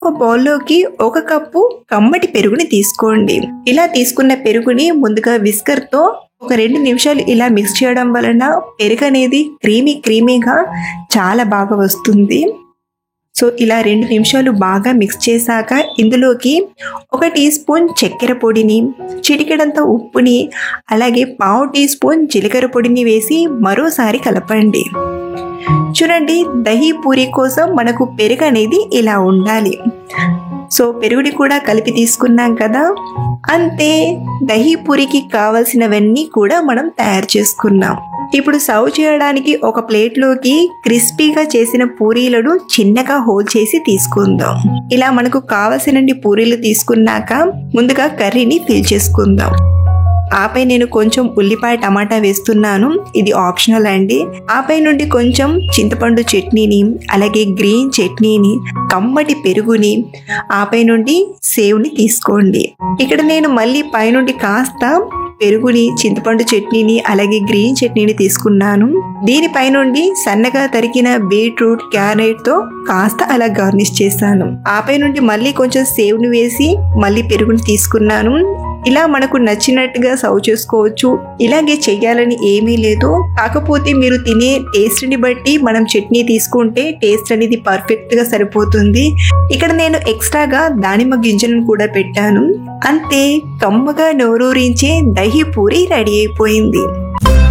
ఒక బౌల్లోకి ఒక కప్పు కమ్మటి పెరుగుని తీసుకోండి ఇలా తీసుకున్న పెరుగుని ముందుగా విస్కర్ తో ఒక రెండు నిమిషాలు ఇలా మిక్స్ చేయడం వలన పెరుగు అనేది క్రీమీ క్రీమీగా చాలా బాగా వస్తుంది సో ఇలా రెండు నిమిషాలు బాగా మిక్స్ చేశాక ఇందులోకి ఒక టీ స్పూన్ చక్కెర పొడిని చిటికెడంత ఉప్పుని అలాగే పావు టీ స్పూన్ జీలకర్ర పొడిని వేసి మరోసారి కలపండి చూడండి దహీ పూరి కోసం మనకు పెరుగు అనేది ఇలా ఉండాలి సో పెరుగుని కూడా కలిపి తీసుకున్నాం కదా అంతే దహీ పూరికి కావలసినవన్నీ కూడా మనం తయారు చేసుకున్నాం ఇప్పుడు సర్వ్ చేయడానికి ఒక ప్లేట్లోకి క్రిస్పీగా చేసిన పూరీలను చిన్నగా హోల్ చేసి తీసుకుందాం ఇలా మనకు కావలసినన్ని పూరీలు తీసుకున్నాక ముందుగా కర్రీని ఫిల్ చేసుకుందాం ఆపై నేను కొంచెం ఉల్లిపాయ టమాటా వేస్తున్నాను ఇది ఆప్షనల్ అండి ఆపై నుండి కొంచెం చింతపండు చట్నీని అలాగే గ్రీన్ చట్నీని కమ్మటి పెరుగుని ఆపై నుండి సేవ్ని తీసుకోండి ఇక్కడ నేను మళ్ళీ పైనుండి కాస్త పెరుగుని చింతపండు చట్నీని అలాగే గ్రీన్ చట్నీని తీసుకున్నాను దీనిపై నుండి సన్నగా తరిగిన బీట్రూట్ క్యారెట్ తో కాస్త అలా గార్నిష్ చేశాను ఆపై నుండి మళ్ళీ కొంచెం సేవ్ని వేసి మళ్ళీ పెరుగుని తీసుకున్నాను ఇలా మనకు నచ్చినట్టుగా సర్వ్ చేసుకోవచ్చు ఇలాగే చెయ్యాలని ఏమీ లేదు కాకపోతే మీరు తినే టేస్ట్ని బట్టి మనం చట్నీ తీసుకుంటే టేస్ట్ అనేది పర్ఫెక్ట్ గా సరిపోతుంది ఇక్కడ నేను ఎక్స్ట్రాగా దానిమ్మ గింజలను కూడా పెట్టాను అంతే కమ్మగా నోరూరించే దహి పూరి రెడీ అయిపోయింది